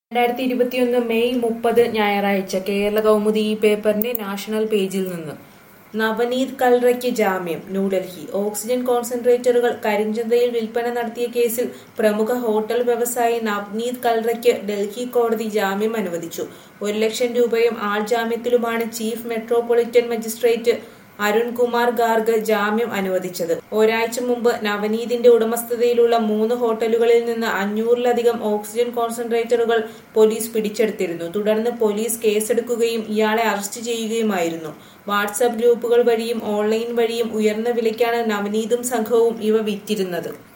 രണ്ടായിരത്തി ഇരുപത്തിയൊന്ന് മെയ് മുപ്പത് ഞായറാഴ്ച കേരള കൗമുദി ഈ പേപ്പറിന്റെ നാഷണൽ പേജിൽ നിന്ന് നവനീത് കൽറയ്ക്ക് ജാമ്യം ന്യൂഡൽഹി ഓക്സിജൻ കോൺസെൻട്രേറ്ററുകൾ കരിഞ്ചന്തയിൽ വിൽപ്പന നടത്തിയ കേസിൽ പ്രമുഖ ഹോട്ടൽ വ്യവസായി നവനീത് കൽറയ്ക്ക് ഡൽഹി കോടതി ജാമ്യം അനുവദിച്ചു ഒരു ലക്ഷം രൂപയും ആൾജാമ്യത്തിലുമാണ് chief metropolitan magistrate Arunkumar Garg ജാമ്യം അനുവദിച്ചത് ഒരാഴ്ച മുമ്പ് നവനീതിന്റെ ഉടമസ്ഥതയിലുള്ള മൂന്ന് ഹോട്ടലുകളിൽ നിന്ന് അഞ്ഞൂറിലധികം ഓക്സിജൻ കോൺസെൻട്രേറ്ററുകൾ പോലീസ് പിടിച്ചെടുത്തിരുന്നു തുടർന്ന് പോലീസ് കേസെടുക്കുകയും ഇയാളെ അറസ്റ്റ് ചെയ്യുകയുമായിരുന്നു വാട്സാപ്പ് ഗ്രൂപ്പുകൾ വഴിയും ഓൺലൈൻ വഴിയും ഉയർന്ന വിലയ്ക്കാണ് നവനീതും സംഘവും ഇവ വിറ്റിരുന്നത്